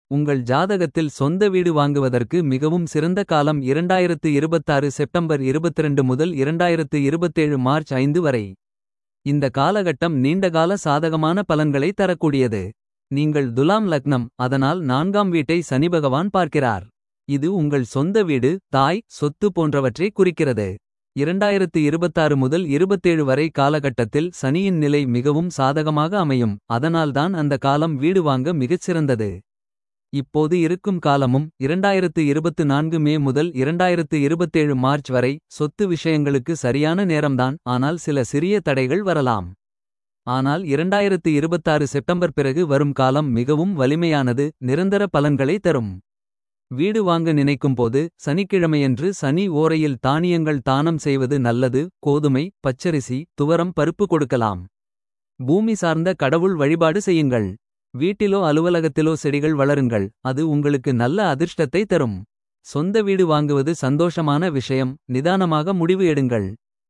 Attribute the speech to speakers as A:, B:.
A: உங்கள் ஜாதகத்தில் சொந்த வீடு வாங்குவதற்கு மிகவும் சிறந்த காலம் 2026 செப்டம்பர் 22 முதல் 2027 மார்ச் 5 வரை. இந்த காலகட்டம் நீண்டகால சாதகமான பலன்களை தரக்கூடியது. நீங்கள் துலாம் லக்னம் அதனால் நான்காம் வீட்டை சனிபகவான் பார்க்கிறார். இது உங்கள் சொந்த வீடு தாய் சொத்து போன்றவற்றை குறிக்கிறது. 2026 முதல் 27 வரை காலகட்டத்தில் சனியின் நிலை மிகவும் சாதகமாக அமையும். அதனால்தான் அந்த காலம் வீடு வாங்க மிகச்சிறந்தது. இப்போது இருக்கும் காலமும் 2024 மே முதல் 2027 மார்ச் வரை சொத்து விஷயங்களுக்கு சரியான நேரம்தான் ஆனால் சில சிறிய தடைகள் வரலாம். ஆனால் 2026 செப்டம்பர் பிறகு வரும் காலம் மிகவும் வலிமையானது நிரந்தர பலன்களை தரும். வீடு வாங்க நினைக்கும்போது சனிக்கிழமையன்று சனி ஓரையில் தானியங்கள் தானம் செய்வது நல்லது கோதுமை பச்சரிசி துவரம் பருப்பு கொடுக்கலாம். பூமி சார்ந்த கடவுள் வழிபாடு செய்யுங்கள். வீட்டிலோ அலுவலகத்திலோ செடிகள் வளருங்கள் அது உங்களுக்கு நல்ல அதிர்ஷ்டத்தை தரும். சொந்த வீடு வாங்குவது சந்தோஷமான விஷயம் நிதானமாக முடிவு எடுங்கள்.